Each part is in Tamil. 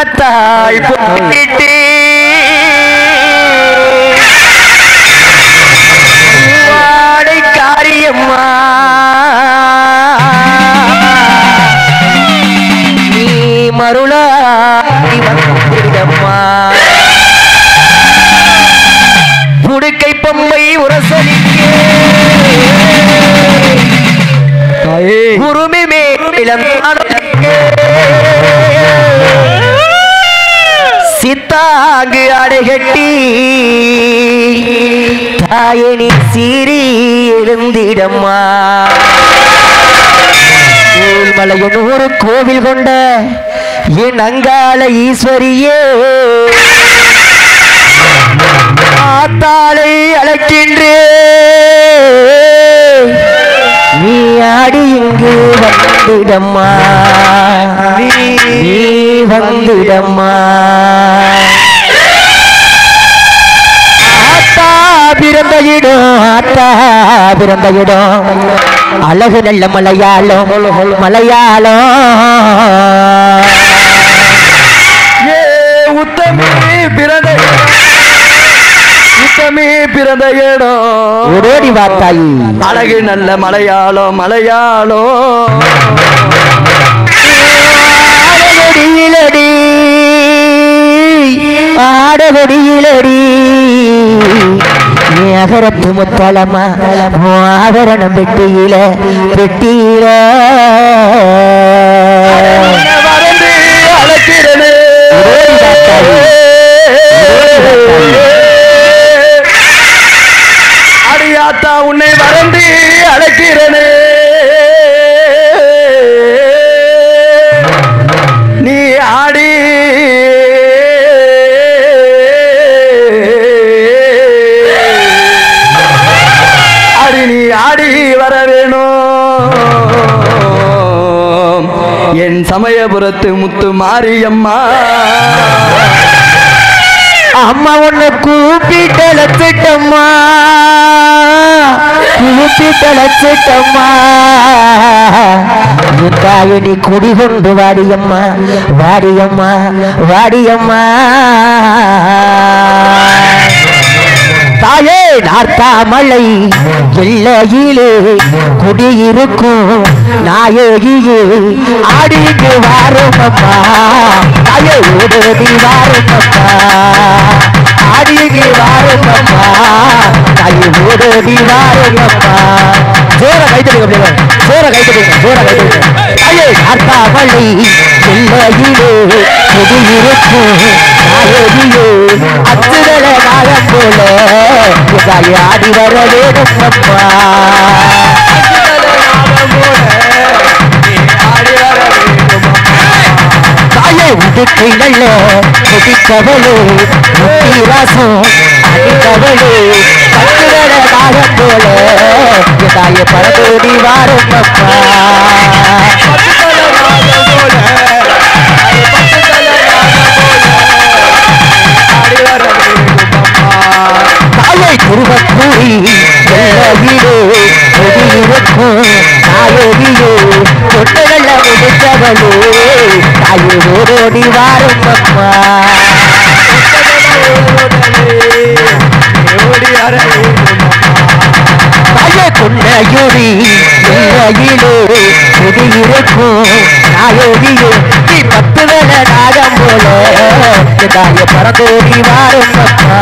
தர்மத்தாய் போட்டிட்டு வாடை காரியம்மா நீ மருளாடி வந்திடம்மா புடுக்கை பொம்மை உரசலிக்கே குருமி மேலம் சித்தாங்கு அடைகட்டி தாயனி சீரி எழுந்திடம்மா மலையனூர் கோவில் கொண்ட என் அங்காள ஈஸ்வரியே ஆத்தாளை அழைக்கின்றே நீ ஆடி இங்கு வந்திடம்மா நீ வந்திடம்மா ஆத்தா பிறந்த இடம் ஆத்தா பிறந்த இடம் அழகு நல்ல மலையாளம் மலையாளம் ஏ உத்தமி பிறந்த உத்தமி பிறந்த இடம் ஓடோடி வா தாயி அழகு நல்ல மலையாளம் மலையாளம் ஆடகொடியிலடி ஆடகொடியிலடி நீ அகரத்து முத்தலமா உன் ஆபரணம் பெட்டியில பெட்டியில உன்னை மறந்து அழைக்கிறேனே அடியாத்தா உன்னை மறந்து அழைக்கிறேனே நீ ஆடி அடி நீ ஆடி வர வேணும் என் சமயபுரத்து முத்து மாரியம்மா அம்மா உன்னை கூப்பிட்டு அழைச்சிட்டம்மா கூப்பிட்டு அழைச்சிட்டம்மா என் தாயை நீ குடி கொண்டு வாடியம்மா வாடியம்மா வாடியம்மா தாயே நார்த்தாமலை எல்லையிலே குடியிருக்கும் நாயகியே ஆடிக்கு வாருமப்பா தாயே ஓடோடி வாருமப்பா ஆடிக்கு வாருமப்பா தாயே ஓடோடி வாருமப்பா ஜோர கைத்தடுங்க ஜோர கைத்தடுங்க ஜோர கைத்தடுங்க தாயே நார்த்தாமலை எல்லையிலே குடியிருக்கும் நாயகியே அச்சுதல நாகம் போல இதாய் ஆடி வர வேணும் அம்மா தாயை உடுக்கை நல்ல முடிக்கவளே முத்திராசம் அடிக்கவளே அச்சுதல நாகம் போல இதாய பரதோடி வாரும் அம்மா தாயை துருவக்கூடி எல்லையிலே குடியிருக்கும் நாயகியே தொட்டுகள முடித்தவளே தாயை ஓடோடி வாரும் அம்மா தாயை கொண்டையுடி எல்லையிலே குடியிருக்கும் நாயகியே நீ பத்து வேல நாகம் போல தாய பரதோடி வாரும் அம்மா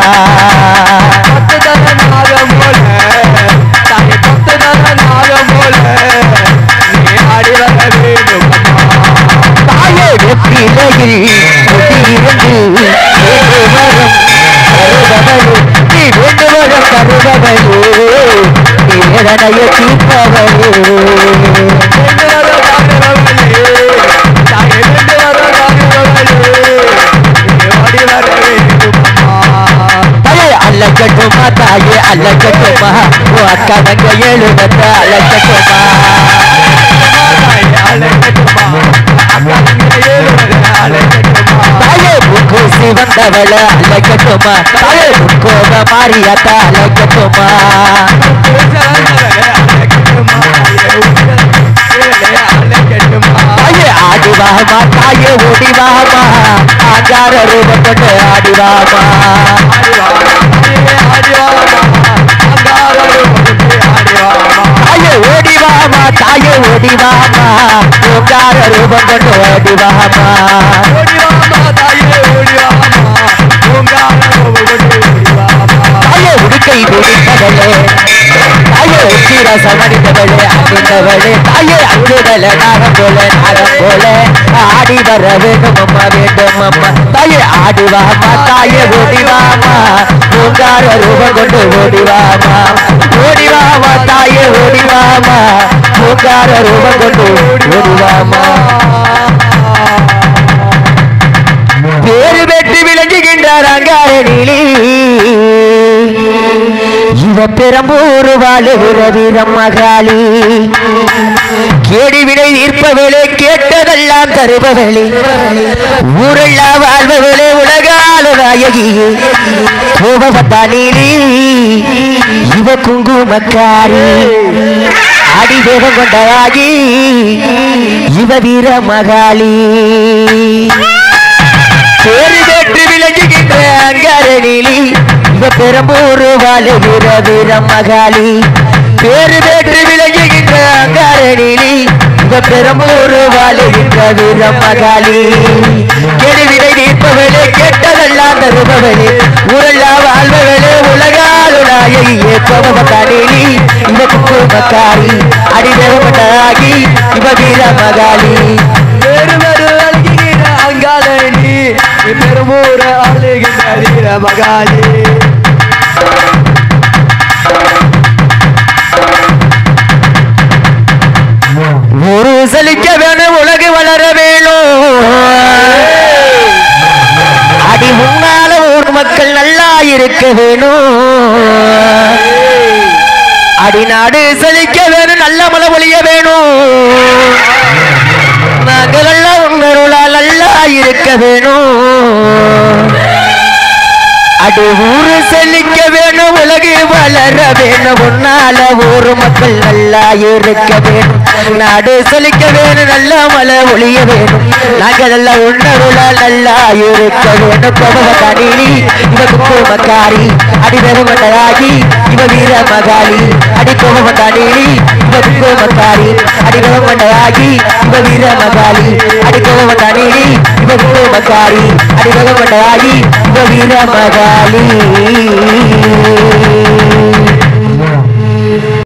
தாயே வெற்றிலையில் குடியிருந்து வேண்டு வரும் கருதவளே நீ வேண்டு வரும் கருதவளே நீ வேதனையை தீர்ப்பவளே தாயே அல்லக்கட்டுமா தாயே அல்லக்கட்டுமா ஓ அக்கா தங்க ஏழு வந்த அல்லக்கட்டுமா தாயே முக்கூசி வந்தவள அல்லக்கட்டுமா தாயே முக்கோப மாறியாத்தா அல்லக்கட்டுமா தாயே ஆடி வாமா தாயே ஓடி வாமா பூங்கார ரூபம் கொண்டு ஆடிவாமா தாயே ஓடிவாமா தாயே ஓடிவாமா பூங்கார ரூபம் கொண்டு ஓடிவாமா தாயே உடுக்கை பிடித்தவளே தாயே உச்சிர சமணித்தவளே அணிந்தவளே தாயே அங்குதல நாகம் போல நாகம் போல ஆடி வர வேண்டும் அம்மா வேண்டும் அம்மா தாயே ஆடிவாமா தாயே ஓடிவாமா பூங்கார ரூபம் கொண்டு ஓடிவாமா ஓடிவாமா தாயே ஓடிவாமா பூங்கார ரூபம் கொண்டு ஓடிவாமா பேரு பெற்று விளங்குகின்றார் அங்காரணிலே இவ பெரம்பூர் வாழுகிற வீரம் மகாளி கேடி வினை தீர்ப்பவளே கேட்டதெல்லாம் தருபவளே ஊரெல்லாம் வாழ்பவளே உலகால நாயகியே கோபவத்தானிலே இவ குங்குமக்காரி அடி வேகம் கொண்டவாகி இவ வீர மகாளி பேரு பெற்று விளங்குகின்ற அங்காரணிலி இவ பெரம்பூர் வாழுகிற வீர மகாளி பேரு பெற்று விளங்குகின்ற அங்காரணிலி இவ பெரம்பூர் வாழுகின்ற வீர மகாளி கெடுவினை நீர்ப்பவளே கெட்டதெல்லாம் தருபவளே ஊரெல்லாம் வாழ்பவளே உலகாலுடாயே கோபமக்காரிலி இவ குங்குமக்காரி அடிவேகப்பட்டாகி இவ வீர மகாளி பெருமூர அழுகின்ற வீர மகாலி ஒரு செழிக்க வேணும் உலகு வளர வேணும் அடி முன்னால ஊர் மக்கள் நல்லா இருக்க வேணும் அடி நாடு செழிக்க வேணும் நல்ல மழை ஒழிய வேணும் நாங்கள் எல்லாம் உன்னருளா நல்லா இருக்க வேணும் அடி ஊரு செழிக்க வேணும் உலகு வளர வேணும் உன்னால ஊரு மக்கள் நல்லா இருக்க வேணும் நாடு செழிக்க வேணும் நல்ல மழை ஒளிய வேணும் நாங்கள் எல்லாம் உன்னருளா நல்லா இருக்க வேணும் கோபக கணினி இவ குங்குமக்காரி அடி வெறுமண்டாகி இவ வீர மகாளி அடி கோபக கணினி இவ குங்குமக்காரி அடி வெறுமண்டாகி இவ வீர மகாளி அடி கோபக கணினி இவ குங்குமக்காரி அடி வெறுமண்டாகி இவ வீர மகாளி